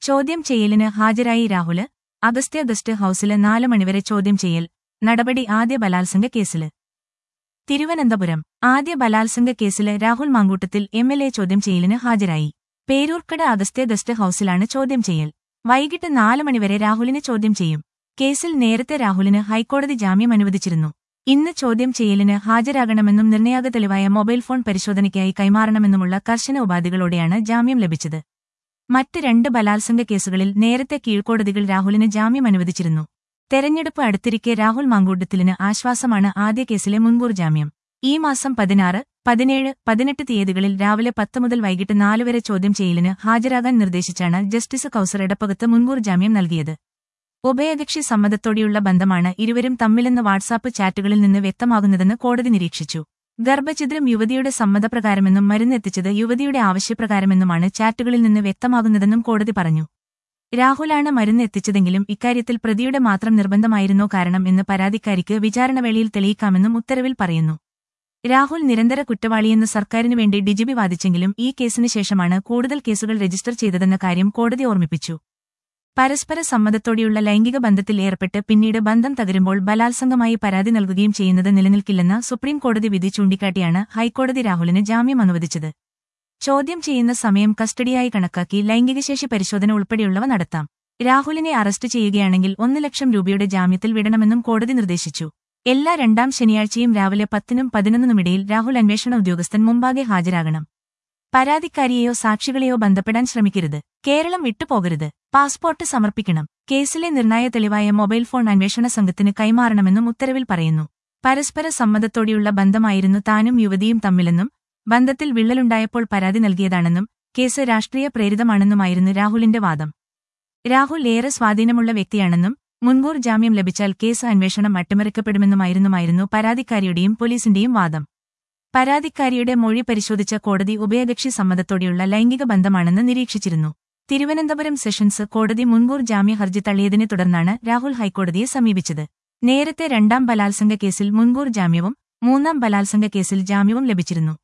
ചോദ്യം ചെയ്യലിന് ഹാജരായി രാഹുല് അഗസ്ത്യ ഗസ്റ്റ് ഹൌസില് നാല് മണിവരെ ചോദ്യം ചെയ്യൽ നടപടി ആദ്യ ബലാത്സംഗ കേസില് തിരുവനന്തപുരം ആദ്യ ബലാത്സംഗ കേസില് Rahul Mankoottathil M L A ചോദ്യം ചെയ്യലിന് ഹാജരായി പേരൂർക്കട അഗസ്ത്യ ഗസ്റ്റ് ഹൌസിലാണ് ചോദ്യം ചെയ്യൽ വൈകിട്ട് നാല് മണിവരെ രാഹുലിനെ ചോദ്യം ചെയ്യും കേസിൽ നേരത്തെ രാഹുലിന് ഹൈക്കോടതി ജാമ്യം അനുവദിച്ചിരുന്നു ഇന്ന് ചോദ്യം ചെയ്യലിന് ഹാജരാകണമെന്നും നിർണയാക തെളിവായ മൊബൈൽ ഫോൺ പരിശോധനയ്ക്കായി കൈമാറണമെന്നുമുള്ള കർശന ഉപാധികളോടെയാണ് ജാമ്യം ലഭിച്ചത് മറ്റ് രണ്ട് ബലാത്സംഗ കേസുകളിൽ നേരത്തെ കീഴ്ക്കോടതികൾ രാഹുലിന് ജാമ്യം അനുവദിച്ചിരുന്നു തെരഞ്ഞെടുപ്പ് അടുത്തിരിക്കെ രാഹുൽ മാങ്കൂട്ടത്തിലിന് ആശ്വാസമാണ് ആദ്യ കേസിലെ മുൻകൂർ ജാമ്യം ഈ മാസം പതിനാറ് പതിനേഴ് പതിനെട്ട് തീയതികളിൽ രാവിലെ പത്ത് മുതൽ വൈകിട്ട് നാല് വരെ ചോദ്യം ചെയ്യലിന് ഹാജരാകാൻ നിർദ്ദേശിച്ചാണ് ജസ്റ്റിസ് കൌസർ എടപ്പകത്ത് മുൻകൂർ ജാമ്യം നൽകിയത് ഉഭയകക്ഷി സമ്മതത്തോടെയുള്ള ബന്ധമാണ് ഇരുവരും തമ്മിലെന്ന് വാട്സാപ്പ് ചാറ്റുകളിൽ നിന്ന് വ്യക്തമാകുന്നതെന്ന് കോടതി നിരീക്ഷിച്ചു ഗർഭഛിദ്രം യുവതിയുടെ സമ്മതപ്രകാരമെന്നും മരുന്നെത്തിച്ചത് യുവതിയുടെ ആവശ്യപ്രകാരമെന്നുമാണ് ചാറ്റുകളിൽ നിന്ന് വ്യക്തമാകുന്നതെന്നും കോടതി പറഞ്ഞു രാഹുലാണ് മരുന്ന് എത്തിച്ചതെങ്കിലും ഇക്കാര്യത്തിൽ പ്രതിയുടെ മാത്രം നിർബന്ധമായിരുന്നോ കാരണം എന്ന് പരാതിക്കാരിക്ക് വിചാരണവേളയിൽ തെളിയിക്കാമെന്നും ഉത്തരവിൽ പറയുന്നു രാഹുൽ നിരന്തര കുറ്റവാളിയെന്ന് സർക്കാരിനു വേണ്ടി ഡിജിബി വാദിച്ചെങ്കിലും ഈ കേസിന് ശേഷമാണ് കൂടുതൽ കേസുകൾ രജിസ്റ്റർ ചെയ്തതെന്ന കാര്യം കോടതി ഓർമ്മിപ്പിച്ചു പരസ്പര സമ്മതത്തോടെയുള്ള ലൈംഗിക ബന്ധത്തിൽ ഏർപ്പെട്ട് പിന്നീട് ബന്ധം തകരുമ്പോൾ ബലാത്സംഗമായി പരാതി നൽകുകയും ചെയ്യുന്നത് നിലനിൽക്കില്ലെന്ന സുപ്രീം കോടതി വിധി ചൂണ്ടിക്കാട്ടിയാണ് ഹൈക്കോടതി രാഹുലിന് ജാമ്യം അനുവദിച്ചത് ചോദ്യം ചെയ്യുന്ന സമയം കസ്റ്റഡിയായി കണക്കാക്കി ലൈംഗികശേഷി പരിശോധന ഉൾപ്പെടെയുള്ളവ നടത്താം രാഹുലിനെ അറസ്റ്റ് ചെയ്യുകയാണെങ്കിൽ ഒന്ന് ലക്ഷം രൂപയുടെ ജാമ്യത്തിൽ വിടണമെന്നും കോടതി നിർദ്ദേശിച്ചു എല്ലാ രണ്ടാം ശനിയാഴ്ചയും രാവിലെ പത്തിനും പതിനൊന്നിനുമിടയിൽ രാഹുൽ അന്വേഷണ ഉദ്യോഗസ്ഥൻ മുമ്പാകെ ഹാജരാകണം പരാതിക്കാരിയെയോ സാക്ഷികളെയോ ബന്ധപ്പെടാൻ ശ്രമിക്കരുത് കേരളം വിട്ടുപോകരുത് പാസ്പോർട്ട് സമർപ്പിക്കണം കേസിലെ നിർണായ തെളിവായ മൊബൈൽ ഫോൺ അന്വേഷണ സംഘത്തിന് കൈമാറണമെന്നും ഉത്തരവിൽ പറയുന്നു പരസ്പര സമ്മതത്തോടെയുള്ള ബന്ധമായിരുന്നു താനും യുവതിയും തമ്മിലെന്നും ബന്ധത്തിൽ വിള്ളലുണ്ടായപ്പോൾ പരാതി നൽകിയതാണെന്നും കേസ് രാഷ്ട്രീയ പ്രേരിതമാണെന്നുമായിരുന്നു രാഹുലിന്റെ വാദം രാഹുൽ ഏറെ സ്വാധീനമുള്ള വ്യക്തിയാണെന്നും മുൻകൂർ ജാമ്യം ലഭിച്ചാൽ കേസ് അന്വേഷണം അട്ടിമറിക്കപ്പെടുമെന്നുമായിരുന്നുമായിരുന്നു പരാതിക്കാരിയുടെയും പോലീസിന്റെയും വാദം പരാതിക്കാരിയുടെ മൊഴി പരിശോധിച്ച കോടതി ഉഭയകക്ഷി സമ്മതത്തോടെയുള്ള ലൈംഗിക ബന്ധമാണെന്ന് നിരീക്ഷിച്ചിരുന്നു തിരുവനന്തപുരം സെഷൻസ് കോടതി മുൻകൂർ ജാമ്യ ഹർജി തള്ളിയതിനെ തുടർന്നാണ് രാഹുൽ ഹൈക്കോടതിയെ സമീപിച്ചത് നേരത്തെ രണ്ടാം ബലാത്സംഗ കേസിൽ മുൻകൂർ ജാമ്യവും മൂന്നാം ബലാത്സംഗ കേസിൽ ജാമ്യവും ലഭിച്ചിരുന്നു